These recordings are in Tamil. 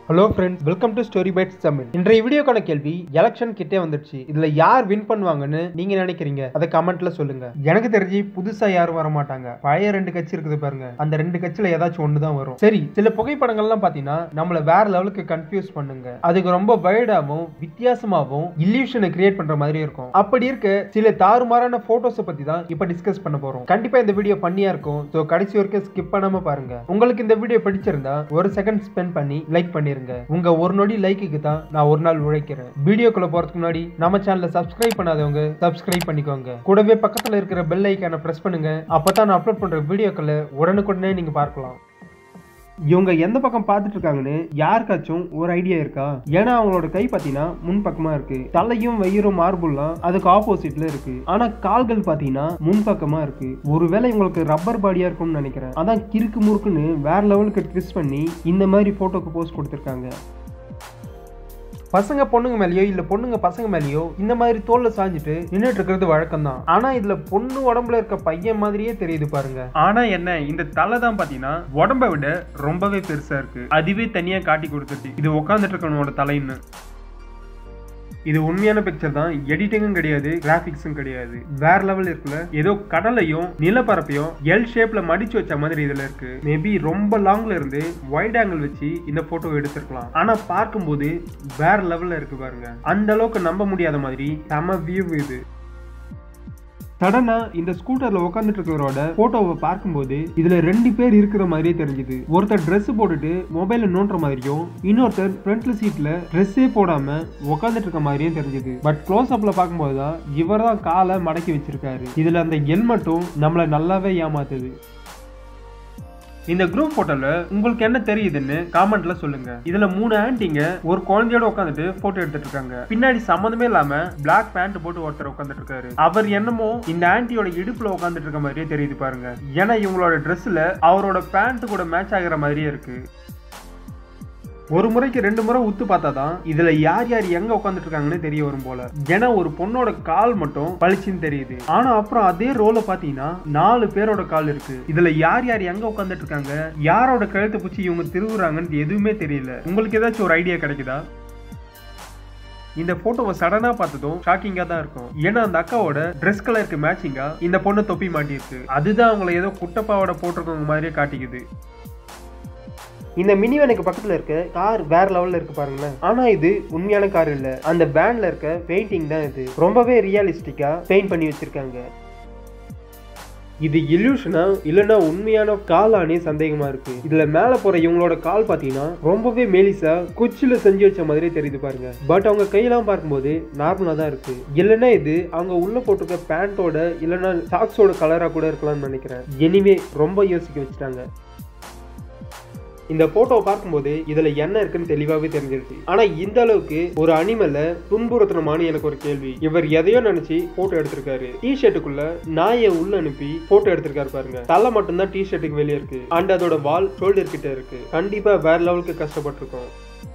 hello friends welcome to story bytes Tamil இன்றைய வீடியோக்கான கேள்வி எலெக்ஷன் கிட்டே வந்துருச்சு இதுல யார் வின் பண்ணுவாங்கன்னு நீங்க நினைக்கிறீங்க அதை கமெண்ட்ல சொல்லுங்க எனக்கு தெரிஞ்சு புதுசா யாரும் வர மாட்டாங்க பழைய ரெண்டு கட்சி இருக்குது பாருங்க அந்த ரெண்டு கட்சியில ஏதாச்சும் ஒன்று தான் வரும் சரி சில புகைப்படங்கள்லாம் பாத்தீங்கன்னா நம்மள வேற லெவலுக்கு கன்ஃபியூஸ் பண்ணுங்க அதுக்கு ரொம்ப வைடாவும் வித்தியாசமாவும் இல்யூஷனை கிரியேட் பண்ற மாதிரி இருக்கும் அப்படி இருக்க சில தாறுமாறான போட்டோஸை பத்தி தான் இப்ப டிஸ்கஸ் பண்ண போறோம் கண்டிப்பா இந்த வீடியோ பண்ணியா இருக்கும் ஸோ கடைசி வரைக்கும் ஸ்கிப் பண்ணாம பாருங்க உங்களுக்கு இந்த வீடியோ பிடிச்சிருந்தா ஒரு செகண்ட் ஸ்பெண்ட் பண்ணி லைக் பண்ணிருங்க உங்க ஒரு நொடி லைக்குக்கு தான் நான் ஒரு நாள் உழைக்கிறேன் வீடியோக்குள்ள போறதுக்கு முன்னாடி நம்ம சேனலை சப்ஸ்கிரைப் பண்ணாதவங்க சப்ஸ்கிரைப் பண்ணிக்கோங்க கூடவே பக்கத்துல இருக்கிற பெல் ஐக்கானை பிரஸ் பண்ணுங்க அப்பதான் நான் அப்லோட் பண்ற வீடியோக்களை உடனுக்குடனே நீங்க பார்க்கலாம் இவங்க எந்த பக்கம் பார்த்துட்டு இருக்காங்கன்னு யாருக்காச்சும் ஒரு ஐடியா இருக்கா ஏன்னா அவங்களோட கை பார்த்தீங்கன்னா முன் பக்கமா இருக்கு தலையும் வயிறும் மார்புல்லாம் அதுக்கு ஆப்போசிட்ல இருக்கு ஆனா கால்கள் பார்த்தீங்கன்னா முன் பக்கமா இருக்கு ஒருவேளை இவங்களுக்கு ரப்பர் பாடியா இருக்கும்னு நினைக்கிறேன் அதான் கிறுக்கு முறுக்குன்னு வேற லெவலுக்கு ட்விஸ்ட் பண்ணி இந்த மாதிரி போட்டோக்கு போஸ்ட் கொடுத்துருக்காங்க பசங்க பொண்ணுங்க மேலேயோ இல்ல பொண்ணுங்க பசங்க மேலேயோ இந்த மாதிரி தோல்ல சாஞ்சிட்டு நின்றுட்டு இருக்கிறது வழக்கம் தான் ஆனா இதுல பொண்ணு உடம்புல இருக்க பையன் மாதிரியே தெரியுது பாருங்க ஆனா என்ன இந்த தலை தான் பாத்தீங்கன்னா உடம்ப விட ரொம்பவே பெருசா இருக்கு அதுவே தனியா காட்டி கொடுத்துட்டு இது உட்காந்துட்டு இருக்கவனோட தலைன்னு இது உண்மையான பிக்சர் தான் எடிட்டிங்கும் கிடையாது கிராபிக்ஸும் கிடையாது வேற லெவல் இருக்குல்ல ஏதோ கடலையும் நிலப்பரப்பையும் எல் ஷேப்ல மடிச்சு வச்ச மாதிரி இதுல இருக்கு மேபி ரொம்ப லாங்ல இருந்து வைட் ஆங்கிள் வச்சு இந்த போட்டோ எடுத்திருக்கலாம் ஆனா பார்க்கும்போது வேற லெவல்ல இருக்கு பாருங்க அந்த அளவுக்கு நம்ப முடியாத மாதிரி செம வியூ இது சடனா இந்த ஸ்கூட்டர்ல உட்காந்துட்டு இருக்கிறவரோட போட்டோவை பார்க்கும்போது இதுல ரெண்டு பேர் இருக்கிற மாதிரியே தெரிஞ்சுது ஒருத்தர் Dress போட்டுட்டு மொபைல நோண்டுற மாதிரியும் இன்னொருத்தர் ஃப்ரண்ட்ல சீட்ல ட்ரெஸ்ஸே போடாம உட்காந்துட்டு இருக்க மாதிரியும் தெரிஞ்சுது பட் க்ளோஸ் அப்ல பார்க்கும்போது தான் இவர் தான் காலை மடக்கி வச்சிருக்காரு இதுல அந்த ஹெல்மெட்டும் நம்மள நல்லாவே ஏமாத்துது இந்த குரூப் போட்டோல உங்களுக்கு என்ன தெரியுதுன்னு காமெண்ட்ல சொல்லுங்க இதுல மூணு ஆன்ட்டிங்க ஒரு குழந்தையோட உட்காந்துட்டு போட்டோ எடுத்துட்டு இருக்காங்க பின்னாடி சம்மந்தமே இல்லாம பிளாக் பேண்ட் போட்டு ஒருத்தர் உட்காந்துட்டு இருக்காரு அவர் என்னமோ இந்த ஆன்ட்டியோட இடுப்புல உட்காந்துட்டு இருக்க மாதிரியே தெரியுது பாருங்க ஏன்னா இவங்களோட ட்ரெஸ்ல அவரோட பேண்ட் கூட மேட்ச் ஆகுற மாதிரியே இருக்கு ஒரு முறைக்கு ரெண்டு முறை உத்து பார்த்தா தான் இதுல யார் யார் எங்க உட்காந்துட்டு இருக்காங்கன்னு தெரிய வரும் போல ஏன்னா ஒரு பொண்ணோட கால் மட்டும் பளிச்சுன்னு தெரியுது ஆனா அப்புறம் அதே ரோல பாத்தீங்கன்னா நாலு பேரோட கால் இருக்கு இதுல யார் யார் எங்க உட்காந்துட்டு இருக்காங்க யாரோட கழுத்தை பிடிச்சி இவங்க திருவுறாங்கன்னு எதுவுமே தெரியல உங்களுக்கு ஏதாச்சும் ஒரு ஐடியா கிடைக்குதா இந்த போட்டோவை சடனா பார்த்ததும் ஷாக்கிங்கா தான் இருக்கும் ஏன்னா அந்த அக்காவோட ட்ரெஸ் கலருக்கு மேட்சிங்கா இந்த பொண்ணு தொப்பி மாட்டிருக்கு அதுதான் அவங்கள ஏதோ குட்டப்பாவோட போட்டிருக்கவங்க மாதிரியே காட்டிக்குது இந்த மினி வேனுக்கு பக்கத்துல இருக்க கார் வேற லெவல்ல இருக்கு பாருங்களேன் ஆனா இது உண்மையான கார் இல்ல அந்த பேண்ட்ல இருக்க பெயிண்டிங் தான் இது ரொம்பவே ரியலிஸ்டிக்கா பெயிண்ட் பண்ணி வச்சிருக்காங்க இது இல்யூஷனா இல்லைன்னா உண்மையான காலானே சந்தேகமா இருக்கு இதுல மேல போற இவங்களோட கால் பாத்தீங்கன்னா ரொம்பவே மெலிசா குச்சில செஞ்சு வச்ச மாதிரியே தெரியுது பாருங்க பட் அவங்க கையெல்லாம் பார்க்கும்போது நார்மலா தான் இருக்கு இல்லைன்னா இது அவங்க உள்ள போட்டிருக்க பேண்டோட இல்லைன்னா சாக்ஸோட கலரா கூட இருக்கலாம்னு நினைக்கிறேன் எனிவே ரொம்ப யோசிக்க வச்சுட்டாங்க இந்த போட்டோவை பார்க்கும்போது இதுல என்ன இருக்குன்னு தெளிவாவே தெரிஞ்சிருச்சு ஆனா இந்த அளவுக்கு ஒரு அனிமல்ல துன்புறுத்தணுமான்னு எனக்கு ஒரு கேள்வி இவர் எதையோ நினைச்சு போட்டோ எடுத்திருக்காரு டி ஷர்ட்டுக்குள்ள நாயை உள்ள அனுப்பி போட்டோ எடுத்திருக்காரு பாருங்க தலை மட்டும்தான் டி ஷர்ட்டுக்கு வெளியே இருக்கு அண்ட் அதோட வால் ஷோல்டர் கிட்ட இருக்கு கண்டிப்பா வேற லெவலுக்கு கஷ்டப்பட்டிருக்கோம்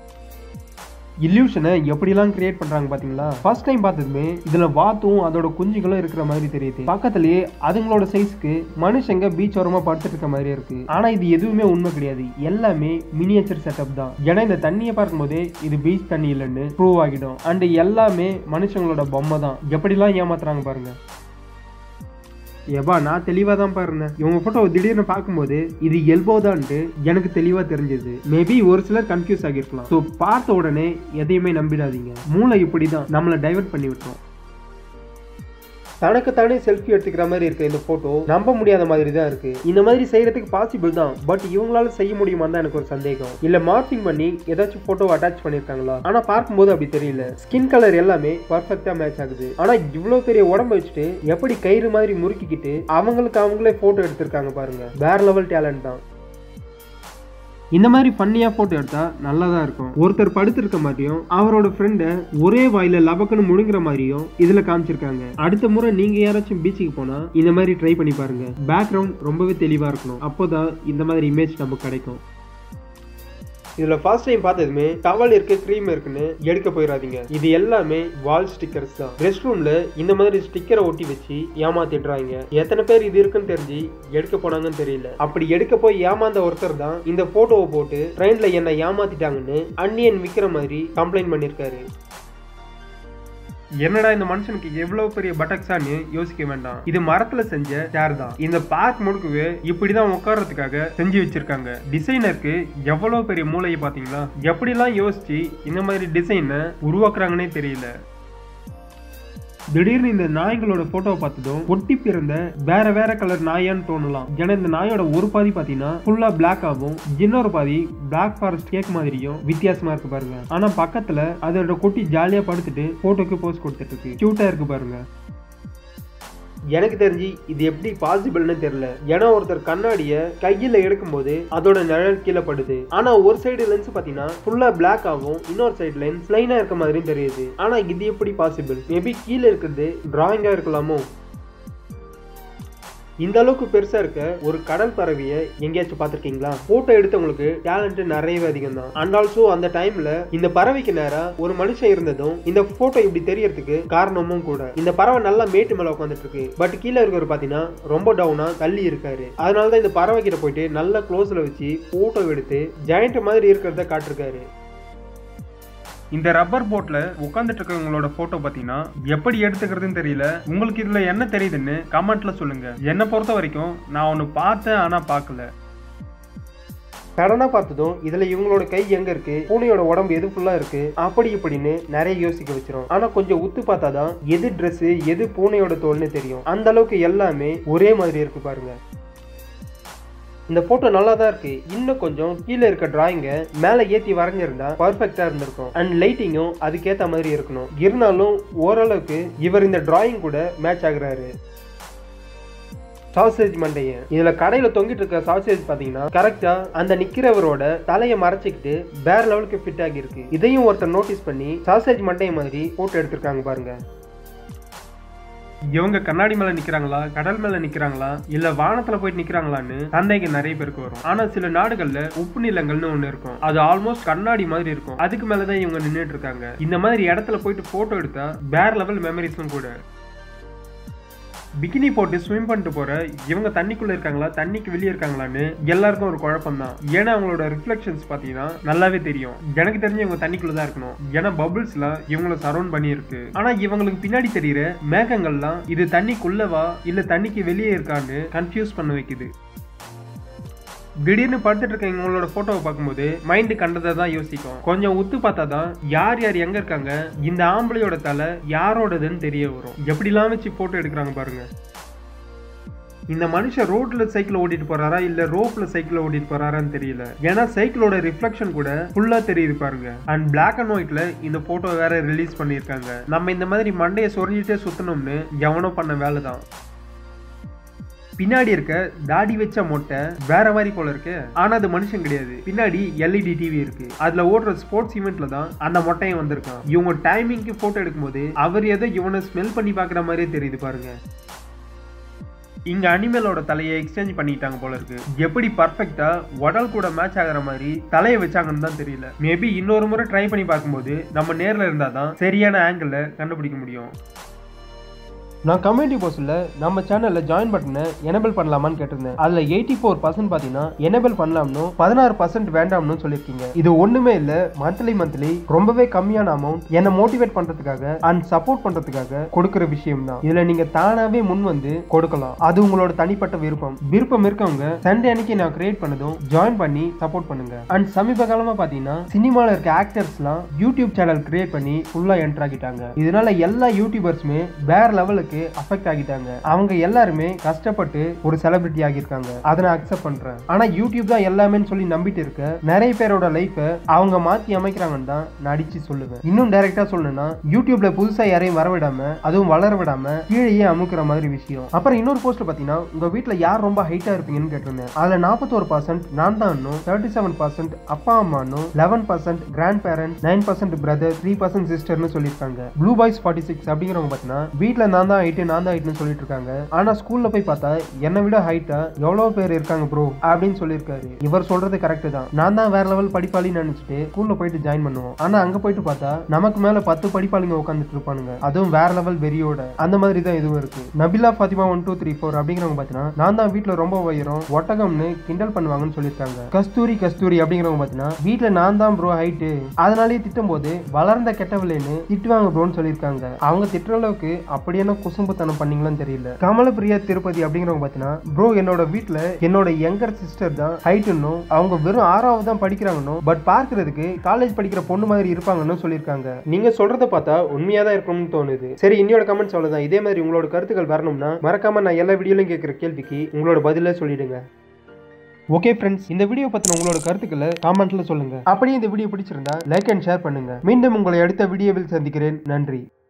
இல்யூஷனை எப்படிலாம் கிரியேட் பண்றாங்க பாத்தீங்களா ஃபர்ஸ்ட் டைம் பார்த்ததுமே இதுல வாத்தும் அதோட குஞ்சுகளும் இருக்கிற மாதிரி தெரியுது பக்கத்துலயே அதுங்களோட சைஸ்க்கு மனுஷங்க பீச் ஓரமா படுத்துட்டு இருக்க மாதிரி இருக்கு ஆனா இது எதுவுமே உண்மை கிடையாது எல்லாமே மினியேச்சர் செட்டப் தான் ஏன்னா இந்த தண்ணியை பார்க்கும்போதே இது பீச் தண்ணி இல்லைன்னு ப்ரூவ் ஆகிடும் அண்ட் எல்லாமே மனுஷங்களோட பொம்மை தான் எப்படிலாம் ஏமாத்துறாங்க பாருங்க ஏபா நான் தெளிவாக தான் பாருங்க இவங்க ஃபோட்டோ திடீர்னு பார்க்கும்போது இது எல்போ தான்ட்டு எனக்கு தெளிவாக தெரிஞ்சது மேபி ஒரு சிலர் கன்ஃபியூஸ் ஆகியிருக்கலாம் ஸோ பார்த்த உடனே எதையுமே நம்பிடாதீங்க மூளை இப்படி தான் நம்மளை டைவர்ட் பண்ணி விட்டுரும் தனக்கு தானே செல்ஃபி எடுத்துக்கிற மாதிரி இருக்க இந்த போட்டோ நம்ப முடியாத மாதிரி தான் இருக்கு இந்த மாதிரி செய்யறதுக்கு பாசிபிள் தான் பட் இவங்களால செய்ய முடியுமான்னு தான் எனக்கு ஒரு சந்தேகம் இல்ல மார்க்கிங் பண்ணி ஏதாச்சும் போட்டோ அட்டாச் பண்ணிருக்காங்களா ஆனா பார்க்கும்போது அப்படி தெரியல ஸ்கின் கலர் எல்லாமே பர்ஃபெக்டா மேட்ச் ஆகுது ஆனா இவ்வளவு பெரிய உடம்ப வச்சுட்டு எப்படி கயிறு மாதிரி முறுக்கிக்கிட்டு அவங்களுக்கு அவங்களே போட்டோ எடுத்திருக்காங்க பாருங்க வேற லெவல் டேலண்ட் தான் இந்த மாதிரி ஃபன்னியா போட்டோ எடுத்தா நல்லா தான் இருக்கும் ஒருத்தர் படுத்திருக்க மாதிரியும் அவரோட ஃப்ரெண்டை ஒரே வாயில லபக்குன்னு முழுங்குற மாதிரியும் இதுல காமிச்சிருக்காங்க அடுத்த முறை நீங்க யாராச்சும் பீச்சுக்கு போனா இந்த மாதிரி ட்ரை பண்ணி பாருங்க பேக்ரவுண்ட் ரொம்பவே தெளிவா இருக்கணும் அப்போதான் இந்த மாதிரி இமேஜ் நமக்கு கிடைக்கும் இதுல ஃபர்ஸ்ட் டைம் பார்த்ததுமே டவல் இருக்கு க்ரீம் இருக்குன்னு எடுக்க போயிடாதீங்க இது எல்லாமே வால் ஸ்டிக்கர்ஸ் தான் ரெஸ்ட் ரூம்ல இந்த மாதிரி ஸ்டிக்கரை ஒட்டி வச்சு ஏமாத்திடுறாங்க எத்தனை பேர் இது இருக்குன்னு தெரிஞ்சு எடுக்க போனாங்கன்னு தெரியல அப்படி எடுக்க போய் ஏமாந்த ஒருத்தர் தான் இந்த போட்டோவை போட்டு ட்ரெயின்ல என்ன ஏமாத்திட்டாங்கன்னு அன்னியன் விக்கிற மாதிரி கம்ப்ளைண்ட் பண்ணிருக்காரு என்னடா இந்த மனுஷனுக்கு எவ்வளவு பெரிய பட்டக்ஸான்னு யோசிக்க வேண்டாம் இது மரத்துல செஞ்ச சேர் தான் இந்த பார்க் முழுக்கவே இப்படிதான் உட்கார்றதுக்காக செஞ்சு வச்சிருக்காங்க டிசைனருக்கு எவ்வளவு பெரிய மூளையை பாத்தீங்களா எப்படிலாம் யோசிச்சு இந்த மாதிரி டிசைனை உருவாக்குறாங்கன்னே தெரியல திடீர்னு இந்த நாய்களோட போட்டோவை பார்த்ததும் ஒட்டி பிறந்த வேற வேற கலர் நாயான்னு தோணலாம் ஏன்னா இந்த நாயோட ஒரு பாதி பாத்தீங்கன்னா ஃபுல்லா பிளாக் ஆகும் இன்னொரு பாதி பிளாக் ஃபாரஸ்ட் கேக் மாதிரியும் வித்தியாசமா இருக்கு பாருங்க ஆனா பக்கத்துல அதோட குட்டி ஜாலியா படுத்துட்டு போட்டோக்கு போஸ் கொடுத்துட்டு இருக்கு கியூட்டா இருக்கு பாருங்க எனக்கு தெரிஞ்சு இது எப்படி பாசிபிள்னு தெரியல ஏன்னா ஒருத்தர் கண்ணாடிய கையில எடுக்கும்போது அதோட நிழல் கீழே படுது ஆனா ஒரு சைடு லென்ஸ் பாத்தீங்கன்னா ஃபுல்லா பிளாக் ஆகும் இன்னொரு சைடு லென்ஸ் லைனா இருக்க மாதிரியும் தெரியுது ஆனா இது எப்படி பாசிபிள் மேபி கீழே இருக்கிறது டிராயிங்கா இருக்கலாமோ இந்த அளவுக்கு பெருசா இருக்க ஒரு கடல் பறவையை எங்கேயாச்சும் பார்த்திருக்கீங்களா போட்டோ எடுத்தவங்களுக்கு டேலண்ட் நிறையவே அதிகம் தான் அண்ட் ஆல்சோ அந்த டைம்ல இந்த பறவைக்கு நேரா ஒரு மனுஷன் இருந்ததும் இந்த போட்டோ இப்படி தெரியறதுக்கு காரணமும் கூட இந்த பறவை நல்லா மேட்டு மேல உட்காந்துட்டு இருக்கு பட் கீழே இருக்கிறவர் பாத்தீங்கன்னா ரொம்ப டவுனா தள்ளி இருக்காரு அதனாலதான் இந்த பறவை கிட்ட போயிட்டு நல்லா க்ளோஸ்ல வச்சு போட்டோ எடுத்து ஜெயண்ட் மாதிரி இருக்கிறத காட்டிருக்காரு இந்த ரப்பர் போட்ல உட்காந்துட்டு இருக்கவங்களோட போட்டோ பாத்தீங்கன்னா எப்படி எடுத்துக்கிறதுன்னு தெரியல உங்களுக்கு இதுல என்ன தெரியுதுன்னு கமெண்ட்ல சொல்லுங்க என்னை பொறுத்த வரைக்கும் நான் ஒன்னு பார்த்தேன் ஆனா பார்க்கல சடனா பார்த்ததும் இதுல இவங்களோட கை எங்க இருக்கு பூனையோட உடம்பு எது ஃபுல்லா இருக்கு அப்படி இப்படின்னு நிறைய யோசிக்க வச்சிரும் ஆனா கொஞ்சம் உத்து பார்த்தாதான் எது Dress எது பூனையோட தோல்னு தெரியும் அந்த அளவுக்கு எல்லாமே ஒரே மாதிரி இருக்கு பாருங்க இந்த போட்டோ நல்லா தான் இருக்கு இன்னும் கொஞ்சம் கீழே இருக்க டிராயிங்க மேல ஏத்தி வரைஞ்சிருந்தா பர்ஃபெக்டா இருந்திருக்கும் அண்ட் லைட்டிங்கும் அதுக்கேத்த மாதிரி இருக்கணும் இருந்தாலும் ஓரளவுக்கு இவர் இந்த டிராயிங் கூட மேட்ச் ஆகுறாரு சாசேஜ் மண்டைய இதுல கடையில தொங்கிட்டு இருக்க சாசேஜ் பாத்தீங்கன்னா கரெக்டா அந்த நிக்கிறவரோட தலையை மறைச்சிக்கிட்டு வேற லெவலுக்கு ஃபிட் ஆகி இருக்கு இதையும் ஒருத்தர் நோட்டீஸ் பண்ணி சாசேஜ் மண்டைய மாதிரி போட்டோ எடுத்திருக்காங்க பாருங்க இவங்க கண்ணாடி மேல நிக்கிறாங்களா கடல் மேல நிக்கிறாங்களா இல்ல வானத்துல போயிட்டு நிக்கிறாங்களான்னு சந்தேகம் நிறைய பேருக்கு வரும் ஆனா சில நாடுகள்ல உப்பு நிலங்கள்னு ஒண்ணு இருக்கும் அது ஆல்மோஸ்ட் கண்ணாடி மாதிரி இருக்கும் அதுக்கு மேலதான் இவங்க நின்னுட்டு இருக்காங்க இந்த மாதிரி இடத்துல போயிட்டு போட்டோ எடுத்தா வேற லெவல் மெமரிஸும் கூட பிகினி போட்டு ஸ்விம் பண்ணிட்டு போற இவங்க தண்ணிக்குள்ள இருக்காங்களா தண்ணிக்கு வெளியே இருக்காங்களான்னு எல்லாருக்கும் ஒரு குழப்பம் தான் ஏன்னா அவங்களோட ரிஃப்ளெக்ஷன்ஸ் பாத்தீங்கன்னா நல்லாவே தெரியும் எனக்கு தெரிஞ்சு இவங்க தண்ணிக்குள்ள தான் இருக்கணும் ஏன்னா பபிள்ஸ்லாம் இவங்கள சரௌண்ட் பண்ணி இருக்கு ஆனா இவங்களுக்கு பின்னாடி தெரியுற மேகங்கள்லாம் இது தண்ணிக்குள்ளவா இல்ல தண்ணிக்கு வெளியே இருக்கான்னு கன்ஃபியூஸ் பண்ண வைக்குது திடீர்னு படுத்துட்டு இருக்க இவங்களோட போட்டோவை பார்க்கும்போது மைண்டு கண்டதை தான் யோசிக்கும் கொஞ்சம் உத்து பார்த்தா தான் யார் யார் எங்க இருக்காங்க இந்த ஆம்பளையோட தலை யாரோடதுன்னு தெரிய வரும் எப்படிலாம் வச்சு போட்டோ எடுக்கிறாங்க பாருங்க இந்த மனுஷன் ரோட்ல சைக்கிள் ஓட்டிட்டு போறாரா இல்ல ரோப்ல சைக்கிள் ஓட்டிட்டு போறாரான்னு தெரியல ஏன்னா சைக்கிளோட ரிஃப்ளெக்ஷன் கூட ஃபுல்லா தெரியுது பாருங்க அண்ட் பிளாக் அண்ட் ஒயிட்ல இந்த போட்டோ வேற ரிலீஸ் பண்ணியிருக்காங்க நம்ம இந்த மாதிரி மண்டையை சொரிஞ்சிட்டே சுத்தணும்னு எவனோ பண்ண வேலை தான் பின்னாடி இருக்க தாடி வச்ச மொட்டை வேற மாதிரி போல இருக்கு ஆனா அது மனுஷன் கிடையாது பின்னாடி எல்இடி டிவி இருக்கு அதுல ஓடுற ஸ்போர்ட்ஸ் ஈவெண்ட்ல தான் அந்த மொட்டையும் வந்திருக்கான் இவங்க டைமிங்க்கு போட்டோ எடுக்கும்போது அவர் ஏதோ இவனை ஸ்மெல் பண்ணி பாக்குற மாதிரியே தெரியுது பாருங்க இங்க அனிமலோட தலையை எக்ஸ்சேஞ்ச் பண்ணிட்டாங்க போல இருக்கு எப்படி பர்ஃபெக்டா உடல் கூட மேட்ச் ஆகுற மாதிரி தலையை வச்சாங்கன்னு தான் தெரியல மேபி இன்னொரு முறை ட்ரை பண்ணி பார்க்கும்போது நம்ம நேர்ல இருந்தாதான் சரியான ஆங்கிள் கண்டுபிடிக்க முடியும் நான் கம்யூனிட்டி போஸ்ட்ல நம்ம சேனல்ல ஜாயின் பட்டனை எனேபிள் பண்ணலாமான்னு கேட்டிருந்தேன் அதுல எயிட்டி ஃபோர் பர்சன்ட் பாத்தீங்கன்னா எனேபிள் பண்ணலாம்னு பதினாறு பர்சன்ட் வேண்டாம்னு சொல்லியிருக்கீங்க இது ஒண்ணுமே இல்ல மந்த்லி மந்த்லி ரொம்பவே கம்மியான அமௌண்ட் என்னை மோட்டிவேட் பண்றதுக்காக அண்ட் சப்போர்ட் பண்றதுக்காக கொடுக்கிற விஷயம் தான் இதுல நீங்க தானாவே முன் வந்து கொடுக்கலாம் அது உங்களோட தனிப்பட்ட விருப்பம் விருப்பம் இருக்கவங்க சண்டே அன்னைக்கு நான் கிரியேட் பண்ணதும் ஜாயின் பண்ணி சப்போர்ட் பண்ணுங்க அண்ட் சமீப காலமா பாத்தீங்கன்னா சினிமால இருக்க ஆக்டர்ஸ்லாம் யூடியூப் சேனல் கிரியேட் பண்ணி ஃபுல்லா என்டர் ஆகிட்டாங்க இதனால எல்லா யூடியூபர்ஸுமே வேற லெவலுக்கு அஃபெக்ட் ஆகிட்டாங்க அவங்க எல்லாருமே கஷ்டப்பட்டு ஒரு செலிபிரிட்டி ஆகியிருக்காங்க அதை நான் அக்செப்ட் பண்றேன் ஆனா யூடியூப் தான் எல்லாமேன்னு சொல்லி நம்பிட்டு இருக்க நிறைய பேரோட லைஃபை அவங்க மாத்தி அமைக்கிறாங்கன்னு தான் நான் அடிச்சு சொல்லுவேன் இன்னும் டைரக்டா சொல்லணும்னா யூடியூப்ல புதுசா யாரையும் வரவிடாம அதுவும் வளர விடாம கீழேயே அமுக்குற மாதிரி விஷயம் அப்புறம் இன்னொரு போஸ்ட் பாத்தீங்கன்னா உங்க வீட்ல யார் ரொம்ப ஹைட்டா இருப்பீங்கன்னு கேட்டிருந்தேன் அதுல நாற்பத்தோரு பர்சன்ட் நான் தான் தேர்ட்டி செவன் பர்சன்ட் அப்பா அம்மானும் eleven percent grand parent nine percent brother three percent சிஸ்டர்னு சொல்லியிருக்காங்க ப்ளூ பாய்ஸ் ஃபார்ட்டி சிக்ஸ் அப்படிங்கிறவங்க பார்த்தீங்கன்னா வீட்டில் நான் தான் தான் ஹைட்டு நான் தான் ஹைட்னு சொல்லிட்டு இருக்காங்க ஆனா ஸ்கூல்ல போய் பார்த்தா என்னை விட ஹைட்டா எவ்வளவு பேர் இருக்காங்க ப்ரோ அப்படின்னு சொல்லியிருக்காரு இவர் சொல்றது கரெக்ட் தான் நான் தான் வேற லெவல் படிப்பாளின்னு நினைச்சிட்டு ஸ்கூல்ல போயிட்டு ஜாயின் பண்ணுவோம் ஆனா அங்க போயிட்டு பார்த்தா நமக்கு மேல பத்து படிப்பாளிங்க உட்காந்துட்டு இருப்பானுங்க அதுவும் வேற லெவல் வெறியோட அந்த மாதிரி தான் இதுவும் இருக்கு Nabila Fathima one two three four அப்படிங்கிறவங்க பார்த்தீங்கன்னா நான் தான் வீட்டுல ரொம்ப உயரம் ஒட்டகம்னு கிண்டல் பண்ணுவாங்கன்னு சொல்லியிருக்காங்க கஸ்தூரி கஸ்தூரி அப்படிங்கிறவங்க பார்த்தீங்கன்னா வீட்டுல நான் தான் ப்ரோ ஹைட்டு அதனாலேயே திட்டும் போது வளர்ந்த கெட்டவில்லைன்னு திட்டுவாங்க ப்ரோன்னு சொல்லியிருக்காங்க அவங்க திட்டுற அளவுக்கு அப்படி என்ன குசும்புத்தனம் பண்ணீங்களான்னு தெரியல கமலப்பிரியா திருப்பதி அப்படிங்கிறவங்க பார்த்தீங்கன்னா ப்ரோ என்னோட வீட்டுல என்னோட யங்கர் சிஸ்டர் தான் ஹைட்டுன்னும் அவங்க வெறும் ஆறாவது தான் படிக்கிறாங்கன்னும் பட் பார்க்கிறதுக்கு காலேஜ் படிக்கிற பொண்ணு மாதிரி இருப்பாங்கன்னு சொல்லியிருக்காங்க நீங்க சொல்றத பார்த்தா உண்மையா தான் இருக்கும்னு தோணுது சரி இன்னையோட கமெண்ட்ஸ் அவ்வளவுதான் இதே மாதிரி உங்களோட கருத்துக்கள் வரணும்னா மறக்காம நான் எல்லா வீடியோலையும் கேட்குற கேள்விக்கு உங்களோட பதில சொல்லிடுங்க ஓகே ஃப்ரெண்ட்ஸ் இந்த வீடியோ பத்தின உங்களோட கருத்துக்களை காமெண்ட்ல சொல்லுங்க அப்படியே இந்த வீடியோ பிடிச்சிருந்தா லைக் அண்ட் ஷேர் பண்ணுங்க மீண்டும் உங்களை அடுத்த வீடியோவில் சந்திக்கிறேன் நன்றி